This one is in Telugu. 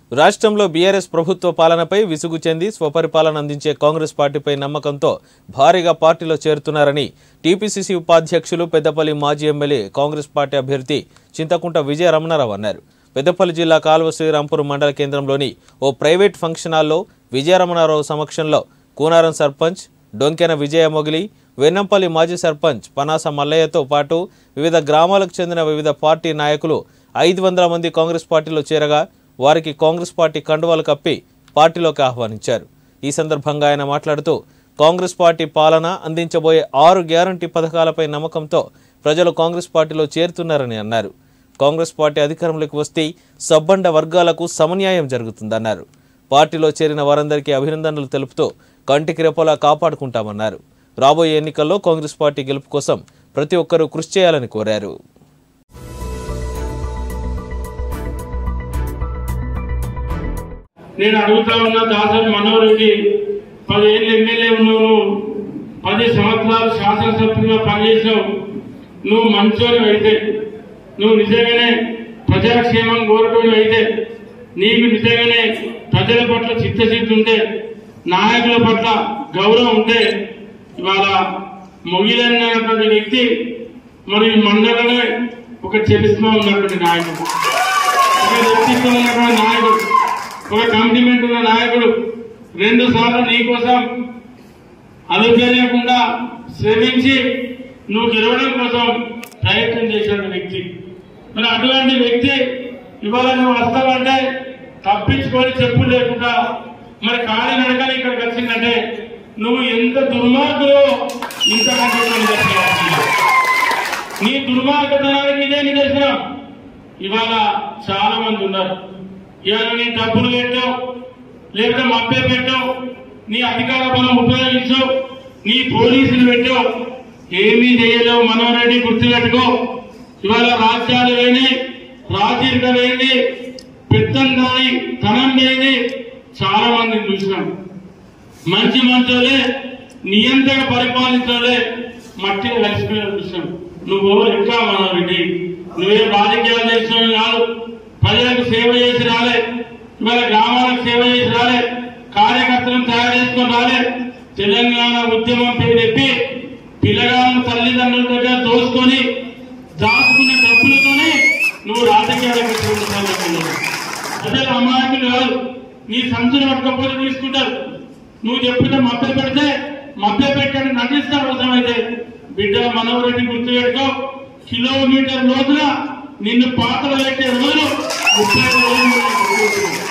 రాష్ట్రంలో బీఆర్ఎస్ ప్రభుత్వ పాలనపై విసుగు చెంది స్వపరిపాలన అందించే కాంగ్రెస్ పార్టీపై నమ్మకంతో భారీగా పార్టీలో చేరుతున్నారని టీపీసీసీ ఉపాధ్యక్షులు పెద్దపల్లి మాజీ ఎమ్మెల్యే కాంగ్రెస్ పార్టీ అభ్యర్థి చింతకుంట విజయ రమణారావు అన్నారు పెద్దపల్లి జిల్లా కాలువ శ్రీరాంపూర్ మండల కేంద్రంలోని ఓ ప్రైవేట్ ఫంక్షన్ హాల్లో విజయరమణారావు సమక్షంలో కూనారం సర్పంచ్ డొంకెన విజయ మొగిలి వెన్నంపల్లి మాజీ సర్పంచ్ పనాస మల్లయ్యతో పాటు వివిధ గ్రామాలకు చెందిన వివిధ పార్టీ నాయకులు ఐదు వందల మంది కాంగ్రెస్ పార్టీలో చేరగా వారికి కాంగ్రెస్ పార్టీ కండువాలు కప్పి పార్టీలోకి ఆహ్వానించారు ఈ సందర్భంగా ఆయన మాట్లాడుతూ కాంగ్రెస్ పార్టీ పాలన అందించబోయే ఆరు గ్యారంటీ పథకాలపై నమ్మకంతో ప్రజలు కాంగ్రెస్ పార్టీలో చేరుతున్నారని అన్నారు కాంగ్రెస్ పార్టీ అధికారంలోకి వస్తే సబ్బండ వర్గాలకు సమన్యాయం జరుగుతుందన్నారు పార్టీలో చేరిన వారందరికీ అభినందనలు తెలుపుతూ కంటికి రెప్పలా కాపాడుకుంటామన్నారు రాబోయే ఎన్నికల్లో కాంగ్రెస్ పార్టీ గెలుపు కోసం ప్రతి ఒక్కరూ కృషి చేయాలని కోరారు నేను అడుగుతా ఉన్న దాసరి మనోహర్ రెడ్డి పదేళ్ళు ఎమ్మెల్యే ఉన్నావు నువ్వు పది సంవత్సరాలు శాసనసభ్యులుగా పనిచేసావు నువ్వు మంచోని అయితే నువ్వు నిజంగానే ప్రజాక్షేమం కోరుకుని అయితే నీకు నిజంగానే ప్రజల పట్ల చిత్తశుద్ధి ఉంటే నాయకుల పట్ల గౌరవం ఉంటే ఇవాళ మొగిలన్నటువంటి వ్యక్తి మరి ఈ మండలమే ఒక చరిత్ర ఉన్నటువంటి నాయకుడు ఒక వ్యక్తిత్వం ఉన్నటువంటి నాయకుడు ఒక కమిట్మెంట్ ఉన్న నాయకుడు రెండు సార్లు నీకోసం అనుభవించకుండా శ్రమించి నువ్వు గెలవడం కోసం ప్రయత్నం చేసిన వ్యక్తి మరి అటువంటి వ్యక్తి ఇవాళ నువ్వు వస్తావంటే తప్పించుకొని చెప్పు లేకుండా మరి కాలి నడకని ఇక్కడికి వచ్చిందంటే నువ్వు ఎంత దుర్మార్గులో ఇంతకంటే ఎక్కువ నిదర్శనం. నీ దుర్మార్గతనానికి ఇదే నిదర్శనం ఇవాళ చాలా మంది ఉన్నారు ఇవాళ నీ డబ్బులు పెట్టావు లేకపోతే మభ్య పెట్టావు నీ అధికార బలం ఉపయోగించావు నీ పోలీసులు పెట్టావు ఏమీ చేయలేవు మనోరెడ్డి గుర్తుపెట్టుకో ఇవాళ రాజ్యాలు వేని రాజీర్గ వేయండి పెత్తం కానీ ధనం వేయండి చాలా మందిని చూసినాం మంచి మంచోలే నియంత్రణ పరిపాలించలే మట్టిని కలిసిపోయిన చూసాం నువ్వు ఇంకా మనోరెడ్డి నువ్వే రాజకీయాలు చేసినవి కాదు ప్రజలకు సేవ చేసి రాలే ఇవాళ గ్రామాలకు సేవ చేసి రాలే కార్యకర్తలను తయారు చేసుకొని రాలే తెలంగాణ ఉద్యమం పేరు చెప్పి పిల్లగాలను తల్లిదండ్రుల దగ్గర దోసుకొని దాచుకున్న డబ్బులతోనే నువ్వు రాజకీయాలకు వచ్చి ప్రజలు అమాయకులు కాదు నీ సంచులు పట్టుకపోతే తీసుకుంటారు నువ్వు చెప్పిన మభ్య పెడితే మభ్య పెట్టని నటిస్తారు అవసరమైతే బిడ్డ మనోరెడ్డి గుర్తు పెట్టుకో కిలోమీటర్ లోతున నిన్ను పాత్ర పెట్టే రోజులు ముప్పై ఐదు రోజులు